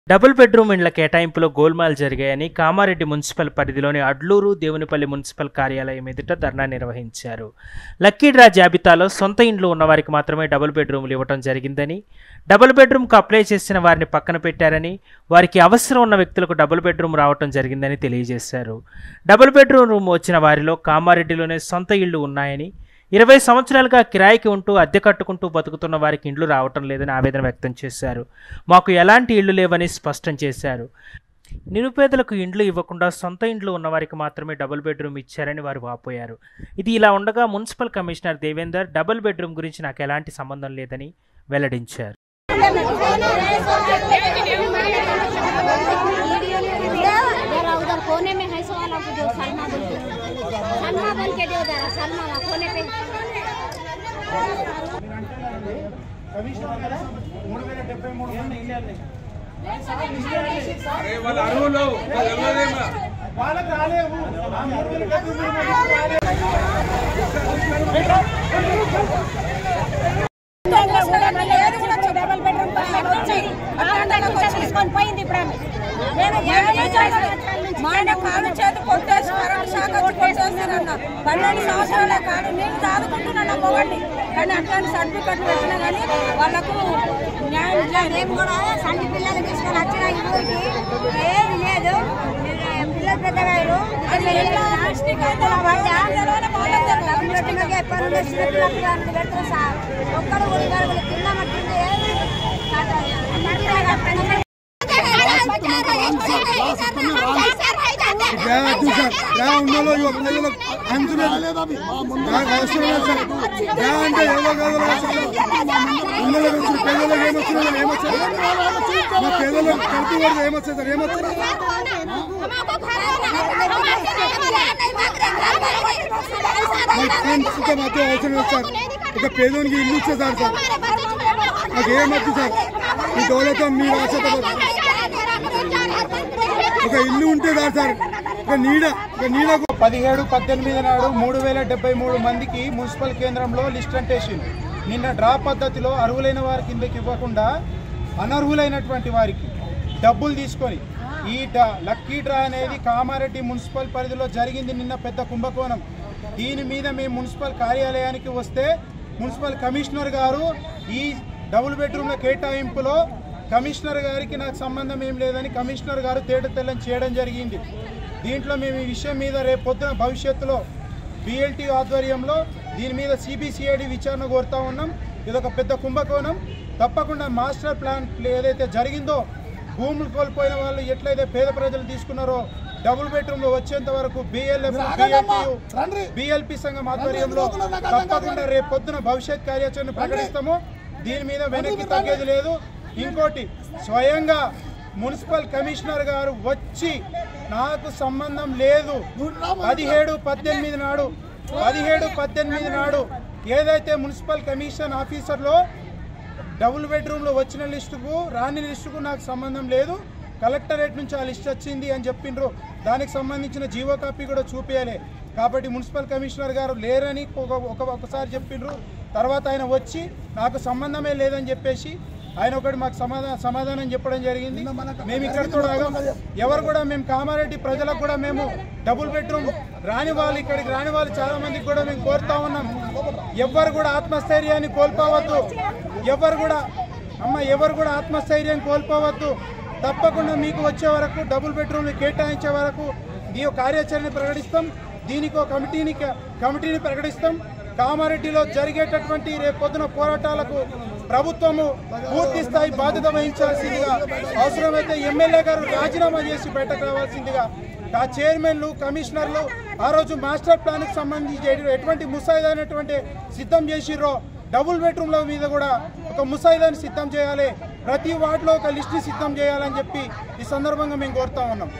Double bedroom ఇండ్ల కేటాయింపులో గోల్మాల్ జరిగాయని Kamareddy municipal పరిధిలోని అడ్లూరు దేవునిపల్లి మున్సిపల్ కార్యాలయం ఎదుట ధర్నా నిర్వహించారు లక్కీ డ్రా జాబితాలో సొంత ఇండ్లు ఉన్నవారికి మాత్రమే డబుల్ బెడ్రూమ్లు ఇవ్వడం జరిగిందని డబుల్ బెడ్రూమ్కు అప్లై చేసిన వారిని పక్కన పెట్టారని వారికి అవసరం ఉన్న వ్యక్తులకు డబుల్ బెడ్రూమ్ రావటం జరిగిందని తెలియజేశారు డబుల్ బెడ్రూమ్ రూమ్ వచ్చిన వారిలో కామారెడ్డిలోనే సొంత ఇళ్లు ఉన్నాయని ఇరవై సంవత్సరాలుగా కిరాయికి ఉంటూ అద్దె కట్టుకుంటూ బతుకుతున్న వారికి ఇండ్లు రావటం లేదని ఆవేదన వ్యక్తం చేశారు మాకు ఎలాంటి ఇళ్లు లేవని స్పష్టం చేశారు నిరుపేదలకు ఇండ్లు ఇవ్వకుండా సొంత ఇండ్లు ఉన్నవారికి మాత్రమే డబుల్ బెడ్రూమ్ ఇచ్చారని వారు వాపోయారు ఇది ఇలా ఉండగా municipal commissioner Devender double bedroom గురించి నాకు ఎలాంటి సంబంధం లేదని వెల్లడించారు जरा उधर कोने में है सो वाला को जो सलमा बोल के सलमा बोल के दो जरा सलमा वहाँ कोने पे అరే వాళ్ళ అరువులు వాళ్ళు ఎవరేమో డబల్ బెడ్రూమ్ వచ్చి అట్లాంటి వచ్చి తీసుకొని పోయింది ఇప్పుడు ఆమె. నేను ఏమీ చేయలేదు. మా ఆయన కాలు చేతి కొట్టేసి కరెంట్ షాక్ వచ్చి కొట్టేస్తానన్న పన్నెండు సంవత్సరాలే కాదు నేను చదువుకుంటున్నాను మొగండి కానీ అట్లాంటి సర్టిఫికెట్లు పెట్టినా కానీ వాళ్ళకు న్యాయం చేయలేదు మేము కూడా సంటి పిల్లలు తీసుకొని వచ్చిన ఈ ఊరికి ఏమి లేదు పిల్లలు పెద్దగారు అది ఎట్లా ప్లాస్టిక్ అయితే వాళ్ళ ఆందోళన వాళ్ళకి తెలియదు. ఒక్కడు కూడా కింద మట్టింది क्या तू सर क्या ఉన్నలో ఇవ్వ ప్రజలకు అంతులేదు నాకు అవసరం లేదు సార్ क्या అంటే ఎవరో కాదు ఉన్నలో వచ్చి పేదలకు ఏమొచ్చినా ఏమొచ్చారు మా పేదలకు కడుపు వారికి ఏమొచ్చాయి సార్ ఏమొచ్చారు ఇంకా మాత్రం అవసరం లేదు సార్ ఇక పేదోనికి ఇల్లు ఇచ్చే సార్ సార్ నాకు ఏమొద్దు సార్ మీ దౌలతో మీ ఆశతో ఒక ఇల్లు ఉంటే సార్ సార్ ఒక నీడ ఒక నీడకు పదిహేడు పద్దెనిమిది నాడు మూడు వేల డెబ్బై మూడు మందికి మున్సిపల్ కేంద్రంలో లిస్ట్ అంటేషన్ నిన్న డ్రా పద్ధతిలో అర్హులైన వారి కిందకి ఇవ్వకుండా అనర్హులైనటువంటి వారికి డబ్బులు తీసుకొని ఈ డ్రా లక్కీ డ్రా అనేది కామారెడ్డి మున్సిపల్ పరిధిలో జరిగింది నిన్న పెద్ద కుంభకోణం దీని మీద మేము మున్సిపల్ కార్యాలయానికి వస్తే మున్సిపల్ కమిషనర్ గారు ఈ డబుల్ బెడ్రూమ్ల కేటాయింపులో కమిషనర్ గారికి నాకు సంబంధం ఏం లేదని కమిషనర్ గారు తేట తెల్లం చేయడం జరిగింది దీంట్లో మేము ఈ విషయం మీద రేపు పొద్దున భవిష్యత్తులో బిఎల్టీ ఆధ్వర్యంలో దీని మీద సిబిసిఐడి విచారణ కోరుతా ఉన్నాం ఇది ఒక పెద్ద కుంభకోణం తప్పకుండా మాస్టర్ ప్లాన్ ఏదైతే జరిగిందో భూములు కోల్పోయిన వాళ్ళు ఎట్లయితే పేద ప్రజలు తీసుకున్నారో డబుల్ బెడ్రూమ్ లో వచ్చేంత వరకు బిఎల్ఎఫ్ బిఎల్పి సంఘం ఆధ్వర్యంలో తప్పకుండా రేపు పొద్దున భవిష్యత్ కార్యాచరణ ప్రకటిస్తాము దీని మీద వెనక్కి తగ్గేది లేదు ఇంకోటి స్వయంగా మున్సిపల్ కమిషనర్ గారు వచ్చి నాకు సంబంధం లేదు పదిహేడు పద్దెనిమిది నాడు పదిహేడు పద్దెనిమిది నాడు ఏదైతే మున్సిపల్ కమిషన్ ఆఫీసర్లో డబుల్ బెడ్రూమ్లో వచ్చిన లిస్టుకు రాని లిస్టుకు నాకు సంబంధం లేదు కలెక్టరేట్ నుంచి ఆ లిస్ట్ వచ్చింది అని చెప్పిండ్రు దానికి సంబంధించిన జీవో కాపీ కూడా చూపించాలి కాబట్టి మున్సిపల్ కమిషనర్ గారు లేరని ఒక ఒక- ఒకసారి చెప్పిండ్రు తర్వాత ఆయన వచ్చి నాకు సంబంధమే లేదని చెప్పేసి ఆయన ఒకటి మాకు సమాధానం సమాధానం చెప్పడం జరిగింది మేము ఇక్కడితో ఆగం. ఎవరు కూడా మేము కామారెడ్డి ప్రజలకు కూడా మేము డబుల్ బెడ్రూమ్ రాని వాళ్ళు ఇక్కడికి రాని వాళ్ళు చాలా మందికి కూడా మేము కోరుతా ఉన్నాం ఎవరు కూడా ఆత్మస్థైర్యాన్ని కోల్పోవద్దు ఎవరు కూడా అమ్మ ఎవరు కూడా ఆత్మస్థైర్యం కోల్పోవద్దు తప్పకుండా మీకు వచ్చే వరకు డబుల్ బెడ్రూమ్లు కేటాయించే వరకు ఈ కార్యాచరణ ప్రకటిస్తాం దీనికి ఒక కమిటీని కమిటీని ప్రకటిస్తాం కామారెడ్డిలో జరిగేటటువంటి రేపు పొద్దున పోరాటాలకు ప్రభుత్వము పూర్తి స్థాయి బాధ్యత వహించాల్సిందిగా అవసరమైతే ఎమ్మెల్యే గారు రాజీనామా చేసి బయటకు రావాల్సిందిగా ఆ చైర్మన్లు కమిషనర్లు ఆ రోజు మాస్టర్ ప్లాన్కి సంబంధించి ఎటువంటి ముసాయిదైనటువంటి సిద్ధం చేసిర్రో డబుల్ బెడ్రూమ్ల మీద కూడా ఒక ముసాయిదాన్ని సిద్ధం చేయాలి ప్రతి వార్డులో ఒక లిస్ట్ని సిద్ధం చేయాలని చెప్పి ఈ సందర్భంగా మేము కోరుతా ఉన్నాం